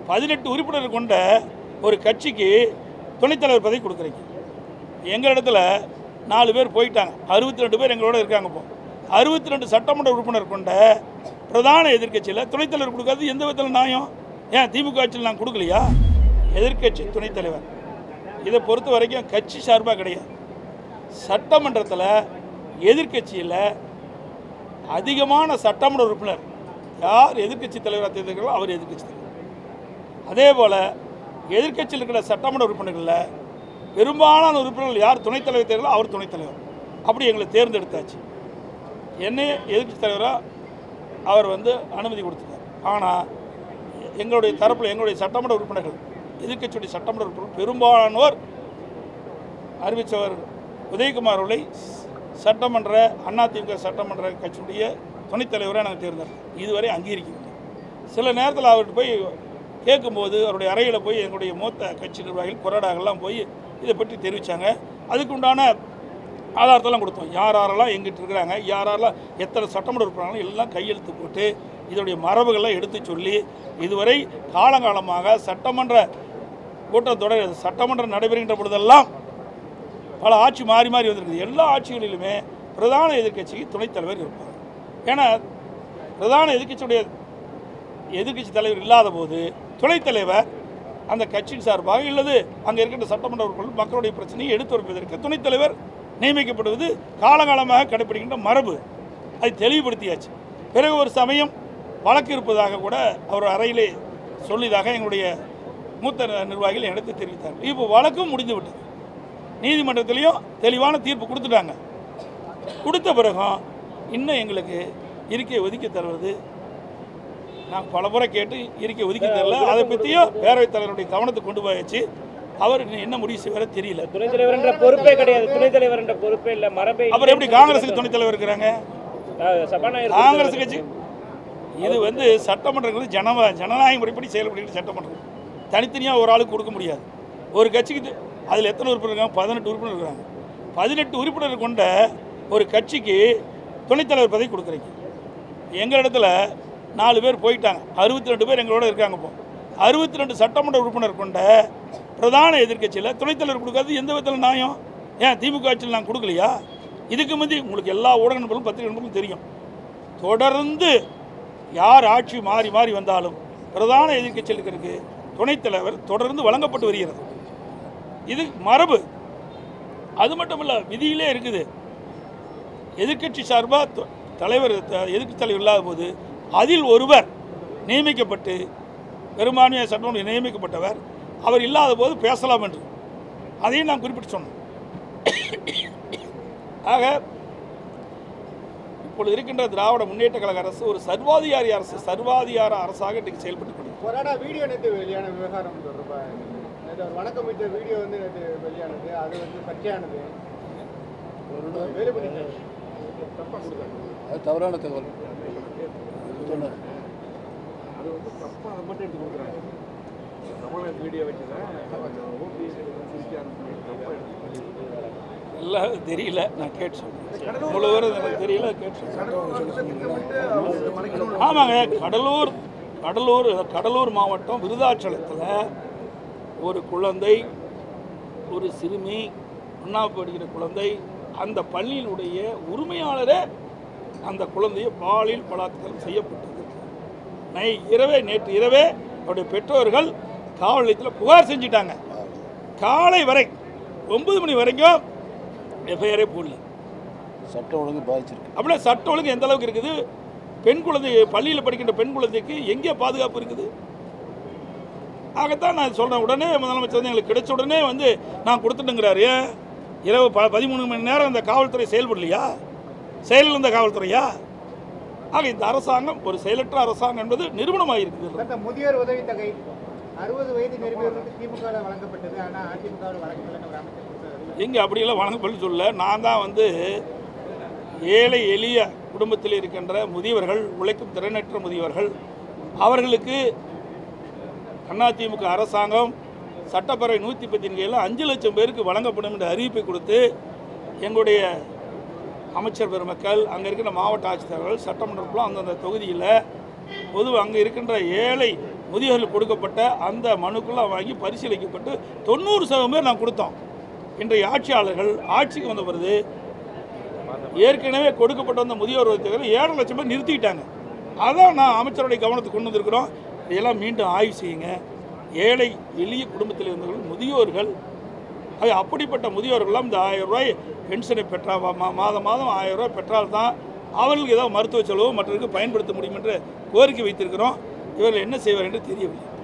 பதினெட்டு உறுப்பினர் கொண்ட ஒரு கட்சிக்கு துணைத் தலைவர் பதவி கொடுக்குறீங்க எங்கள் இடத்துல நாலு பேர் போயிட்டாங்க அறுபத்தி ரெண்டு பேர் எங்களோட இருக்காங்க இப்போ அறுபத்தி ரெண்டு சட்டமன்ற உறுப்பினர் கொண்ட பிரதான எதிர்க்கட்சியில் துணைத் தலைவர் கொடுக்காது எந்த விதத்தில் நியாயம் ஏன் திமுக ஆட்சியில் நான் கொடுக்கலையா எதிர்க்கட்சி துணைத் தலைவர் இதை பொறுத்த வரைக்கும் கட்சி சார்பாக கிடையாது சட்டமன்றத்தில் எதிர்க்கட்சியில் அதிகமான சட்டமன்ற உறுப்பினர் யார் எதிர்க்கட்சி தலைவராக தேர்ந்தெடுக்கிறாரோ அவர் எதிர்க்கட்சி தலைவர் அதே போல் எதிர்க்கட்சியில் இருக்கிற சட்டமன்ற உறுப்பினர்களில் பெரும்பாலான உறுப்பினர்கள் யார் துணைத் தலைவர் தேர்தலோ அவர் துணைத் தலைவர் அப்படி எங்களை தேர்ந்தெடுத்தாச்சு என்னையே எதிர்க்கட்சி தலைவராக அவர் வந்து அனுமதி கொடுத்துட்டார் ஆனால் எங்களுடைய தரப்பில் எங்களுடைய சட்டமன்ற உறுப்பினர்கள் எதிர்க்கட்சியுடைய சட்டமன்ற உறுப்பினர்கள் பெரும்பாலானோர் அறிவித்தவர் உதயகுமார் அவர்களை சட்டமன்ற அதிமுக சட்டமன்ற கட்சியுடைய துணைத் தலைவராக நாங்கள் தேர்ந்தெடுத்தோம் இதுவரை அங்கீகரிக்கவில்லை சில நேரத்தில் அவர்கிட்ட போய் கேட்கும்போது அவருடைய அறையில் போய் எங்களுடைய மூத்த கட்சி நிர்வாகிகள் கொறடாகலாம் போய் இதை பற்றி தெரிவித்தாங்க அதுக்கு உண்டான ஆதாரத்தெல்லாம் கொடுத்தோம் யார் யாரெல்லாம் எங்கிட்ட இருக்கிறாங்க யார் யாரெல்லாம் எத்தனை சட்டமன்ற உறுப்பினர்கள் எல்லாம் கையெழுத்து போட்டு இதோடைய மரபுகளை எடுத்து சொல்லி இதுவரை காலங்காலமாக சட்டமன்ற கூட்டத்தொடர் சட்டமன்றம் நடைபெறுகின்ற பொழுதெல்லாம் பல ஆட்சி மாறி மாறி வந்திருக்குது எல்லா ஆட்சிகளிலுமே பிரதான எதிர்க்கட்சிக்கு துணைத் தலைவர் இருப்பார் ஏன்னா பிரதான எதிர்க்கட்சியுடைய எதிர்க்கட்சி தலைவர் இல்லாத போது துணைத் தலைவர் அந்த கட்சியின் சார்பாக இல்லது அங்கே இருக்கின்ற சட்டமன்ற உறுப்பினர்கள் மக்களுடைய பிரச்சனையை எடுத்து வைப்பதற்கு துணைத் தலைவர் நியமிக்கப்படுவது காலகாலமாக கடைபிடிக்கின்ற மரபு அதை தெளிவுபடுத்தியாச்சு பிறகு ஒரு சமயம் வழக்கு இருப்பதாக கூட அவர் அறையிலே சொல்லியதாக எங்களுடைய மூத்த நிர்வாகிகள் எனக்கு தெரிவித்தார் இப்போ வழக்கும் முடிந்து விட்டது நீதிமன்றத்திலையும் தெளிவான தீர்ப்பு கொடுத்துட்டாங்க கொடுத்த பிறகும் இன்னும் எங்களுக்கு இருக்கை ஒதுக்கி தருவது நான் பல முறை கேட்டு இருக்கை ஒதுக்கி தரல அதை பற்றியும் பேரவைத் தலைவருடைய கவனத்துக்கு கொண்டு போயாச்சு அவர் இன்னும் என்ன முடிவு செய்வாரோ தெரியல துணைத் தலைவர் என்ற பொறுப்பே கிடையாது துணைத் தலைவர் என்ற பொறுப்பே இல்ல மரபே இல்லை. அப்புறம் எப்படி காங்கிரஸுக்கு துணைத் தலைவர் இருக்கிறாங்க அஹ் சபாநாயகர் காங்கிரஸ் கட்சி இது வந்து சட்டமன்றங்கள் ஜனவ ஜனநாயக முறைப்படி செயல்படுகிற சட்டமன்றம் தனித்தனியாக ஒரு ஆளுக்கு கொடுக்க முடியாது ஒரு கட்சிக்கு அதில் எத்தனை உறுப்பினர் இருக்காங்க பதினெட்டு உறுப்பினர் இருக்கிறாங்க பதினெட்டு உறுப்பினர் கொண்ட ஒரு கட்சிக்கு துணைத் தலைவர் பதவி கொடுக்குறீங்க எங்கள் இடத்துல நாலு பேர் போயிட்டாங்க அறுபத்தி ரெண்டு பேர் எங்களோட இருக்காங்க இப்போ அறுபத்தி ரெண்டு சட்டமன்ற உறுப்பினர் கொண்ட பிரதான எதிர்க்கட்சியில் துணைத் தலைவர் கொடுக்காது எந்த விதத்தில் நியாயம் ஏன் திமுக ஆட்சியில் நான் கொடுக்கலையா இதுக்கு முந்தி உங்களுக்கு எல்லா ஊடக நண்பர்களும் பத்திரிகை நண்பர்களும் தெரியும் தொடர்ந்து யார் ஆட்சி மாறி மாறி வந்தாலும் பிரதான எதிர்க்கட்சியில் இருக்கிறதுக்கு துணைத் தலைவர் தொடர்ந்து வழங்கப்பட்டு வருகிறது இது மரபு அது மட்டும் இல்லை விதியிலே இருக்குது எதிர்க்கட்சி சார்பாக தலைவர் த- எதிர்க்கட்சி தலைவர் இல்லாத போது அதில் ஒருவர் நியமிக்கப்பட்டு பெரும்பான்மையாக சட்டமன்ற நியமிக்கப்பட்டவர் அவர் இல்லாத போது பேசலாம் என்று அதையும் நான் குறிப்பிட்டு சொன்னேன் ஆக இப்பொழுது இருக்கின்ற திராவிட முன்னேற்ற கழக அரசு ஒரு சர்வாதிகாரி அரசு சர்வாதிகார அரசாக இன்றைக்கு செயல்பட்டு கொண்டிருக்கிறது கொரோனா வீடியோ நேற்று வெளியான விவகாரம் தொடர்பாக நேற்று ஒரு வணக்கம் விட்ட வீடியோ வந்து நேற்று வெளியானது அது வந்து சர்ச்சையானது வேலு பண்ணிட்டாரு தப்பா கொடுத்தாங்க அது தவறான தகவல் சொன்னார் அது வந்து தப்பா அதை மட்டும் எடுத்து கொடுக்குறாங்க தமிழக வீடியோ வச்சு தான் ஓபிஎஸ் தப்பா எடுத்து எல்லாம் தெரியல நான் கேட்டு சொல்றேன் முழுவதும் எனக்கு தெரியல கேட்டு சொல்றேன் ஆமாங்க கடலூர் கடலூர் கடலூர் மாவட்டம் விருதாச்சலத்தில் ஒரு குழந்தை ஒரு சிறுமி ஒன்றாவது படிக்கிற குழந்தை அந்த பள்ளியினுடைய உரிமையாளரே அந்த குழந்தையை பாலியல் பலாத்காரம் செய்யப்பட்டது நை இரவே நேற்று இரவே அவருடைய பெற்றோர்கள் காவல் நிலையத்தில் புகார் செஞ்சிட்டாங்க காலை வரை ஒன்பது மணி வரைக்கும் எஃப்ஐஆரே போடல சட்டம் ஒழுங்கு பாதிச்சிருக்கு அப்படியே சட்ட ஒழுங்கு எந்த அளவுக்கு இருக்குது பெண் குழந்தை பள்ளியில் படிக்கின்ற பெண் குழந்தைக்கு எங்கே பாதுகாப்பு இருக்குது ஆகத்தான் நான் சொல்கிறேன் உடனே முதலமைச்சர் வந்து எங்களுக்கு கிடைச்ச உடனே வந்து நான் கொடுத்துட்டுங்கிறாரு ஏன் இரவு ப பதிமூணு மணி நேரம் இந்த காவல்துறை செயல்படலையா செயலில் இருந்த காவல்துறையா ஆக இந்த அரசாங்கம் ஒரு செயலற்ற அரசாங்கம் என்பது நிரூபணமாக இருக்குது அந்த முதியோர் உதவித்தொகை அறுபது வயது நிரம்பியவர்களுக்கு திமுக வழங்கப்பட்டது ஆனால் அதிமுகவில் வழங்கப்படலைன்னு ஒரு அமைச்சர் கொடுத்தாரு எங்கே அப்படியெல்லாம் வழங்க பதில் சொல்ல நான் தான் வந்து ஏழை எளிய குடும்பத்தில் இருக்கின்ற முதியவர்கள் உழைக்கும் திறனற்ற முதியவர்கள் அவர்களுக்கு அதிமுக அரசாங்கம் சட்டப்பேரவை நூற்றி பத்தின் கீழில் அஞ்சு லட்சம் பேருக்கு வழங்கப்படும் என்ற அறிவிப்பை கொடுத்து எங்களுடைய அமைச்சர் பெருமக்கள் அங்கே இருக்கின்ற மாவட்ட ஆட்சித்தலைவர்கள் சட்டமன்றத்தில் அந்தந்த தொகுதியில் பொது அங்கே இருக்கின்ற ஏழை முதியோர்களுக்கு கொடுக்கப்பட்ட அந்த மனுக்கெல்லாம் வாங்கி பரிசீலிக்கப்பட்டு தொண்ணூறு சதவீதம் பேர் நான் கொடுத்தோம் இன்றைய ஆட்சியாளர்கள் ஆட்சிக்கு வந்த பிறகு ஏற்கனவே கொடுக்கப்பட்ட அந்த முதியோர் தொகை ஏழரை லட்சம் பேர் நிறுத்திக்கிட்டாங்க அதான் நான் அமைச்சருடைய கவனத்துக்கு கொண்டு வந்திருக்கிறோம் இதெல்லாம் மீண்டும் ஆய்வு செய்யுங்க ஏழை எளிய குடும்பத்தில் இருந்தவர்கள் முதியோர்கள் அது அப்படிப்பட்ட முதியோர்கள்லாம் இந்த ஆயிரம் ரூபாய் பென்ஷனை பெற்றா மா- மாதம் மாதம் ஆயிரம் ரூபாய் பெற்றால்தான் அவர்களுக்கு ஏதாவது மருத்துவ செலவோ மற்றவர்களுக்கு பயன்படுத்த முடியும் என்று கோரிக்கை வைத்திருக்கிறோம் இவர்கள் என்ன செய்வார் என்று தெரியவில்லை